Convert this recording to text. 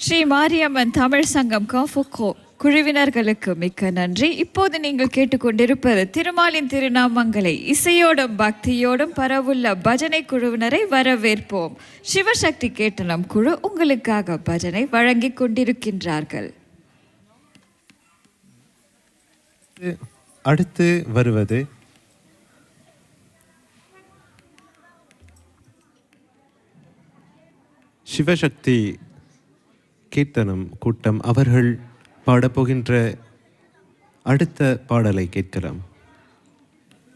ஸ்ரீ மாரியம்மன் தமிழ் சங்கம் காஃபுகோ குழுவினர்களுக்கு மிக்க நன்றி இப்போது நீங்கள் கேட்டுக்கொண்டிருப்பது திருமாலின் திருநாமங்களை இசையோடும் பக்தியோடும் பரவுள்ள பஜனை குழுவினரை வரவேற்போம் சிவசக்தி கேட்டனம் குழு உங்களுக்காக பஜனை வழங்கிக் கொண்டிருக்கின்றார்கள் அடுத்து வருவது சிவசக்தி கீர்த்தனம் கூட்டம் அவர்கள் பாடப்போகின்ற அடுத்த பாடலை கேட்கலாம்